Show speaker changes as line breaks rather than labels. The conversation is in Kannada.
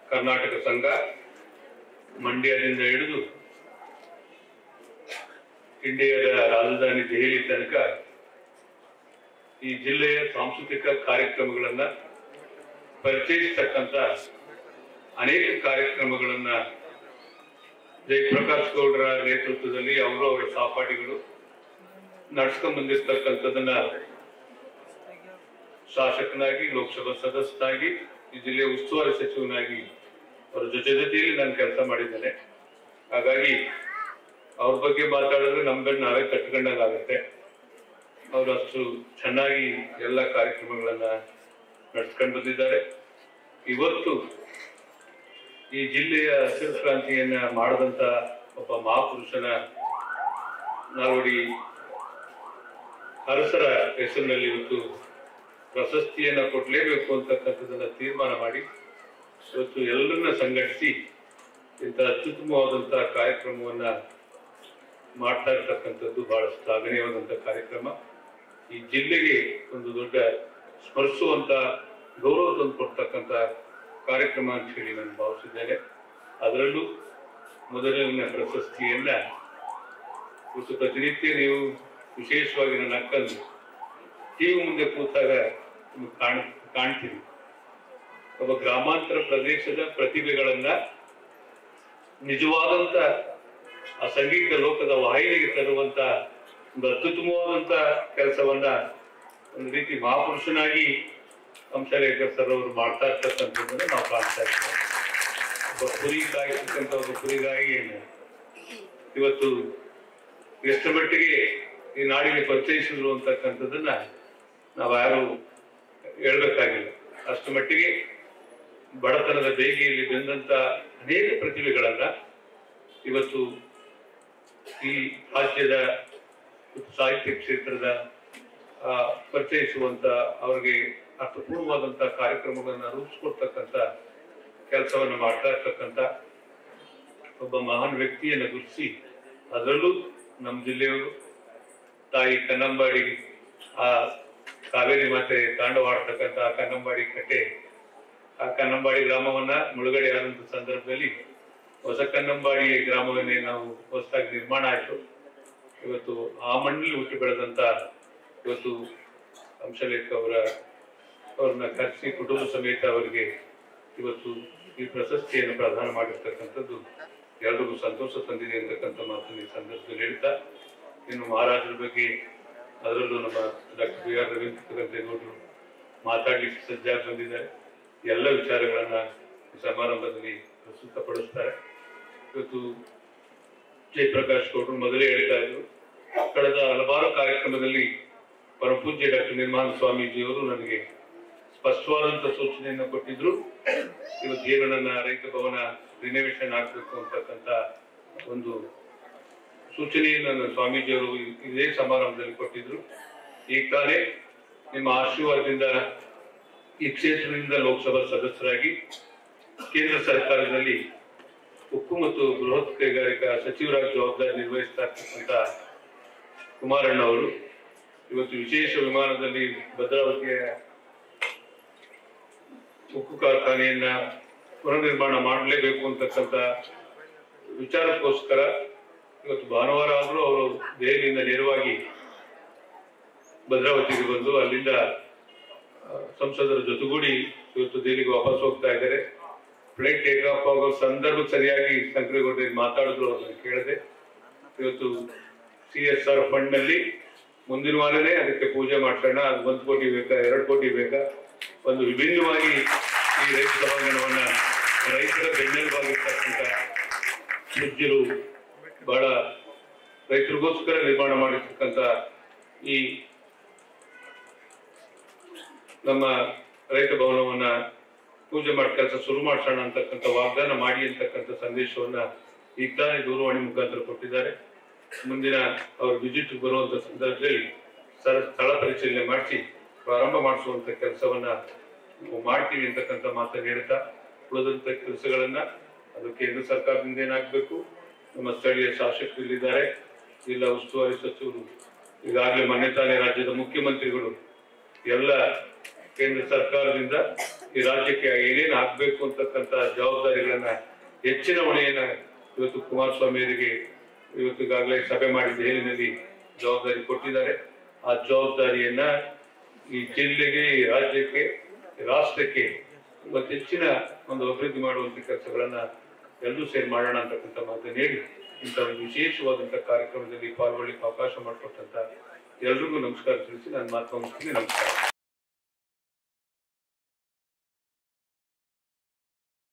ಕರ್ನಾಟಕ ಸಂಘ ಮಂಡ್ಯದಿಂದ ಹಿಡಿದು ಇಂಡಿಯಾದ ರಾಜಧಾನಿ ದೆಹಲಿ ತನಕ ಈ ಜಿಲ್ಲೆಯ ಸಾಂಸ್ಕೃತಿಕ ಕಾರ್ಯಕ್ರಮಗಳನ್ನ ಪರಿಚಯಿಸ್ತಕ್ಕಂಥ ಅನೇಕ ಕಾರ್ಯಕ್ರಮಗಳನ್ನ ಜಯಪ್ರಕಾಶ್ ಗೌಡರ ನೇತೃತ್ವದಲ್ಲಿ ಅವರು ಅವರ ಸಹಪಾಠಿಗಳು ನಡ್ಸ್ಕೊಂಡ್ ಬಂದಿರ್ತಕ್ಕಂಥದ್ದನ್ನ ಶಾಸಕನಾಗಿ ಲೋಕಸಭಾ ಸದಸ್ಯನಾಗಿ ಈ ಜಿಲ್ಲೆಯ ಉಸ್ತುವಾರಿ ಸಚಿವನಾಗಿ ಅವರ ಜೊತೆ ಜೊತೆಯಲ್ಲಿ ನಾನು ಕೆಲಸ ಮಾಡಿದ್ದೇನೆ ಹಾಗಾಗಿ ಅವ್ರ ಬಗ್ಗೆ ಮಾತಾಡಿದ್ರೆ ನಮ್ಗಳನ್ನ ನಾವೇ ಕಟ್ಕೊಂಡಾಗುತ್ತೆ ಅವರು ಅಷ್ಟು ಚೆನ್ನಾಗಿ ಎಲ್ಲ ಕಾರ್ಯಕ್ರಮಗಳನ್ನ ನಡೆಸ್ಕೊಂಡು ಬಂದಿದ್ದಾರೆ ಇವತ್ತು ಈ ಜಿಲ್ಲೆಯ ಹಸಿರು ಕ್ರಾಂತಿಯನ್ನ ಮಾಡಿದಂತ ಒಬ್ಬ ಮಹಾಪುರುಷನ ನಾಲ್ವಡಿ ಅರಸರ ಹೆಸರಿನಲ್ಲಿ ಇವತ್ತು ಪ್ರಶಸ್ತಿಯನ್ನ ಕೊಡ್ಲೇಬೇಕು ಅಂತಕ್ಕಂಥದ್ದನ್ನ ತೀರ್ಮಾನ ಮಾಡಿ ಇವತ್ತು ಎಲ್ಲರನ್ನ ಸಂಘಟಿಸಿ ಇಂಥ ಅತ್ಯುತ್ತಮವಾದಂತಹ ಕಾರ್ಯಕ್ರಮವನ್ನ ಮಾಡ್ತಾ ಇರ್ತಕ್ಕಂಥದ್ದು ಬಹಳ ಶ್ಲಾಘನೀಯವಾದಂತ ಕಾರ್ಯಕ್ರಮ ಈ ಜಿಲ್ಲೆಗೆ ಒಂದು ದೊಡ್ಡ ಸ್ಮರಿಸುವಂತ ಗೌರವ ತಂದು ಕೊಡ್ತಕ್ಕಂಥ ಕಾರ್ಯಕ್ರಮ ಅಂತ ಹೇಳಿ ನಾನು ಭಾವಿಸಿದ್ದೇನೆ ಅದರಲ್ಲೂ ಮೊದಲನೇ ಪ್ರಶಸ್ತಿಯನ್ನ ಇವತ್ತು ಪ್ರತಿನಿತ್ಯ ನೀವು ವಿಶೇಷವಾಗಿ ನನ್ನ ಅಕ್ಕಂದು ಟಿವಿ ಮುಂದೆ ಕೂತಾಗ ನಿಮ್ಗೆ ಕಾಣ್ ಕಾಣ್ತೀವಿ ಒಬ್ಬ ಗ್ರಾಮಾಂತರ ಪ್ರದೇಶದ ಪ್ರತಿಭೆಗಳನ್ನ ನಿಜವಾದಂತ ಆ ಸಂಗೀತ ಲೋಕದ ವಾಹಿನಿಗೆ ತರುವಂತ ಒಂದು ಅತ್ಯುತ್ತಮವಾದಂತ ಕೆಲಸವನ್ನ ಒಂದು ರೀತಿ ಮಹಾಪುರುಷನಾಗಿ ಹಂಸಲೇಖರ್ ಸರ್ ಅವರು ಮಾಡ್ತಾ ಇರ್ತಕ್ಕಂಥದ್ದನ್ನ ನಾವು ಕಾಣ್ತಾ ಇರ್ತೇವೆ ಒಬ್ಬ ಕುರಿ ಕಾಯಿಸ್ತಕ್ಕಂಥ ಒಬ್ಬ ಕುರಿಗಾಯಿಯನ್ನು ಇವತ್ತು ಎಷ್ಟು ಮಟ್ಟಿಗೆ ಈ ನಾಡಿಗೆ ಪರಿಚಯಿಸಿದ್ರು ಅಂತಕ್ಕಂಥದ್ದನ್ನ ನಾವು ಯಾರು ಹೇಳ್ಬೇಕಾಗಿಲ್ಲ ಅಷ್ಟು ಮಟ್ಟಿಗೆ ಬಡತನದ ಬೇಗೆಯಲ್ಲಿ ಬೆಂದಂತ ಅನೇಕ ಪ್ರತಿಭೆಗಳನ್ನ ಇವತ್ತು ಈ ರಾಜ್ಯದ ಸಾಹಿತ್ಯ ಕ್ಷೇತ್ರದ ಆ, ಪರಿಚಯಿಸುವಂತ ಅವರಿಗೆ ಅರ್ಥಪೂರ್ಣವಾದಂತ ಕಾರ್ಯಕ್ರಮಗಳನ್ನ ರೂಪಿಸ್ಕೊಡ್ತಕ್ಕಂಥ ಕೆಲಸವನ್ನ ಮಾಡ್ತಾ ಇರ್ತಕ್ಕಂಥ ಒಬ್ಬ ಮಹಾನ್ ವ್ಯಕ್ತಿಯನ್ನ ಗುರುತಿಸಿ ಅದರಲ್ಲೂ ನಮ್ಮ ಜಿಲ್ಲೆಯವರು ತಾಯಿ ಕನ್ನಂಬಾಡಿ ಆ ಕಾವೇರಿ ಮಾತೆ ತಾಂಡವಾಡ್ತಕ್ಕಂಥ ಆ ಕನ್ನಂಬಾಡಿ ಕಟ್ಟೆ ಆ ಕನ್ನಂಬಾಡಿ ಗ್ರಾಮವನ್ನ ಮುಳುಗಡೆ ಆದಂತ ಸಂದರ್ಭದಲ್ಲಿ ಹೊಸ ಕನ್ನಂಬಾಡಿ ಗ್ರಾಮವನ್ನೇ ನಾವು ಹೊಸದಾಗಿ ನಿರ್ಮಾಣ ಆಯಿತು ಇವತ್ತು ಆ ಮಣ್ಣಲ್ಲಿ ಹುಟ್ಟಿ ಬೆಳೆದಂತ ಇವತ್ತು ಹಂಸಲೇಖ ಅವರ ಅವ್ರನ್ನ ಕರೆಸಿ ಕುಟುಂಬ ಸಮೇತ ಅವರಿಗೆ ಇವತ್ತು ಈ ಪ್ರಶಸ್ತಿಯನ್ನು ಪ್ರದಾನ ಮಾಡಿರ್ತಕ್ಕಂಥದ್ದು ಎಲ್ರಿಗೂ ಸಂತೋಷ ತಂದಿದೆ ಅಂತಕ್ಕಂಥ ಮಾತನ್ನು ಈ ಸಂದರ್ಭದಲ್ಲಿ ಹೇಳ್ತಾ ಇನ್ನು ಮಹಾರಾಜರ ಬಗ್ಗೆ ಅದರಲ್ಲೂ ನಮ್ಮ ಡಾಕ್ಟರ್ ಬಿ ಆರ್ ರವೀಂದ್ರ ಗಂಟೇಗೌಡರು ಮಾತಾಡ್ಲಿಕ್ಕೆ ಸಜ್ಜಾಗಿ ಬಂದಿದ್ದಾರೆ ಎಲ್ಲ ವಿಚಾರಗಳನ್ನ ಈ ಸಮಾರಂಭದಲ್ಲಿ ಪ್ರಸ್ತುತಪಡಿಸ್ತಾರೆ ಇವತ್ತು ಜಯಪ್ರಕಾಶ್ ಗೌಡರು ಮೊದಲೇ ಹೇಳ್ತಾ ಇದ್ರು ಕಳೆದ ಹಲವಾರು ಕಾರ್ಯಕ್ರಮದಲ್ಲಿ ಪರಮಪೂಜ್ಯ ಡಾಕ್ಟರ್ ನಿರ್ಮಲ ಸ್ವಾಮೀಜಿಯವರು ನನಗೆ ಸ್ಪಷ್ಟವಾದಂತ ಸೂಚನೆಯನ್ನು ಕೊಟ್ಟಿದ್ರು ಇವತ್ತು ಏನು ನನ್ನ ರೈತ ಭವನ ರಿನೋವೇಷನ್ ಆಗ್ಬೇಕು ಅಂತಕ್ಕಂಥ ಒಂದು ಸೂಚನೆಯನ್ನು ನನ್ನ ಸ್ವಾಮೀಜಿಯವರು ಇದೇ ಸಮಾರಂಭದಲ್ಲಿ ಕೊಟ್ಟಿದ್ರು ಈಗ ತಾನೇ ನಿಮ್ಮ ಆಶೀರ್ವಾದದಿಂದ ಈ ಕ್ಷೇತ್ರದಿಂದ ಲೋಕಸಭಾ ಸದಸ್ಯರಾಗಿ ಕೇಂದ್ರ ಸರ್ಕಾರದಲ್ಲಿ ಉಕ್ಕು ಮತ್ತು ಬೃಹತ್ ಕೈಗಾರಿಕಾ ಸಚಿವರಾಗಿ ಜವಾಬ್ದಾರಿ ನಿರ್ವಹಿಸ್ತಾ ಇರ್ತಕ್ಕಂಥ ಕುಮಾರಣ್ಣ ಅವರು ಇವತ್ತು ವಿಶೇಷ ವಿಮಾನದಲ್ಲಿ ಭದ್ರಾವತಿಯ ಉಕ್ಕು ಕಾರ್ಖಾನೆಯನ್ನ ಪುನರ್ನಿರ್ಮಾಣ ಮಾಡಲೇಬೇಕು ಅಂತಕ್ಕಂಥ ವಿಚಾರಕ್ಕೋಸ್ಕರ ಇವತ್ತು ಭಾನುವಾರ ಆದ್ರೂ ಅವರು ದೆಹಲಿಯಿಂದ ನೇರವಾಗಿ ಭದ್ರಾವತಿಗೆ ಬಂದು ಅಲ್ಲಿಂದ ಆ, ಸಂಸದರ ಜೊತೆಗೂಡಿ ಇವತ್ತು ದೆಹಲಿಗೆ ವಾಪಸ್ ಹೋಗ್ತಾ ಇದ್ದಾರೆ ಫ್ಲೈಟ್ ಟೇಕ್ ಆಫ್ ಆಗೋ ಸಂದರ್ಭಕ್ಕೆ ಸರಿಯಾಗಿ ಸಂಕ್ರೇಗೌಡ ಮಾತಾಡಿದ್ರು ಅದನ್ನ ಕೇಳಿದೆ ಇವತ್ತು ಸಿ ಎಸ್ ಆರ್ ಫಂಡ್ ನಲ್ಲಿ ಮುಂದಿನ ವಾರನೇ ಅದಕ್ಕೆ ಪೂಜೆ ಮಾಡ್ಸೋಣ ಅದು ಒಂದು ಕೋಟಿ ಬೇಕಾ ಎರಡು ಕೋಟಿ ಬೇಕಾ ಒಂದು ವಿಭಿನ್ನವಾಗಿ ಈ ರೈತ ಸಭಾಂಗಣವನ್ನ ರೈತರ ಬೆನ್ನೆಲುಬಾಗಿರ್ತಕ್ಕಂಥ ಪೂಜ್ಯರು ಬಹಳ ರೈತರಿಗೋಸ್ಕರ ನಿರ್ಮಾಣ ಮಾಡಿರ್ತಕ್ಕಂಥ ಈ ನಮ್ಮ ರೈತ ಭವನವನ್ನ ಪೂಜೆ ಮಾಡಿ ಕೆಲಸ ಶುರು ಮಾಡ್ಸೋಣ ಅಂತಕ್ಕಂಥ ವಾಗ್ದಾನ ಮಾಡಿ ಅಂತಕ್ಕಂಥ ಸಂದೇಶವನ್ನ ಈಗ ತಾನೇ ದೂರವಾಣಿ ಮುಖಾಂತರ ಕೊಟ್ಟಿದ್ದಾರೆ ಮುಂದಿನ ಅವ್ರ ವಿಸಿಟ್ ಬರುವಂತ ಸಂದರ್ಭದಲ್ಲಿ ಸ್ಥಳ ಸ್ಥಳ ಪರಿಶೀಲನೆ ಮಾಡಿಸಿ ಪ್ರಾರಂಭ ಮಾಡಿಸುವಂತ ಕೆಲಸವನ್ನ ನಾವು ಮಾಡ್ತೀವಿ ಅಂತಕ್ಕಂಥ ಮಾತನ್ನು ಹೇಳ್ತಾ ಉಳಿದಂತ ಕೆಲಸಗಳನ್ನ ಅದು ಕೇಂದ್ರ ಸರ್ಕಾರದಿಂದ ಏನಾಗಬೇಕು ನಮ್ಮ ಸ್ಥಳೀಯ ಶಾಸಕರು ಇಲ್ಲಿದ್ದಾರೆ ಜಿಲ್ಲಾ ಉಸ್ತುವಾರಿ ಸಚಿವರು ಈಗಾಗಲೇ ಮೊನ್ನೆ ತಾನೇ ರಾಜ್ಯದ ಮುಖ್ಯಮಂತ್ರಿಗಳು ಎಲ್ಲ ಕೇಂದ್ರ ಸರ್ಕಾರದಿಂದ ಈ ರಾಜ್ಯಕ್ಕೆ ಏನೇನು ಆಗ್ಬೇಕು ಅಂತಕ್ಕಂಥ ಜವಾಬ್ದಾರಿಗಳನ್ನ ಹೆಚ್ಚಿನ ಹೊಣೆಯನ್ನ ಇವತ್ತು ಕುಮಾರಸ್ವಾಮಿ ಅವರಿಗೆ ಇವತ್ತು ಈಗಾಗಲೇ ಸಭೆ ಮಾಡಿ ದೆಹಲಿನಲ್ಲಿ ಜವಾಬ್ದಾರಿ ಕೊಟ್ಟಿದ್ದಾರೆ ಆ ಜವಾಬ್ದಾರಿಯನ್ನ ಈ ಜಿಲ್ಲೆಗೆ ಈ ರಾಜ್ಯಕ್ಕೆ ಈ ರಾಷ್ಟ್ರಕ್ಕೆ ಇವತ್ತು ಹೆಚ್ಚಿನ ಒಂದು ಅಭಿವೃದ್ಧಿ ಮಾಡುವಂತ ಕೆಲಸಗಳನ್ನ ಎಲ್ಲರೂ ಸೇರಿ ಮಾಡೋಣ ಅಂತಕ್ಕಂಥ ಮಾತನ್ನು ಹೇಳಿ ಇಂಥ ಒಂದು ವಿಶೇಷವಾದಂಥ ಕಾರ್ಯಕ್ರಮದಲ್ಲಿ ಪಾಲ್ಗೊಳ್ಳಿಕ್ಕೆ ಅವಕಾಶ ಮಾಡಿಕೊಟ್ಟಂತ ಎಲ್ರಿಗೂ ನಮಸ್ಕಾರ ತಿಳಿಸಿ ನಾನು ಮಾತು ಮುಗಿಸ್ತೀನಿ ನಮಸ್ಕಾರ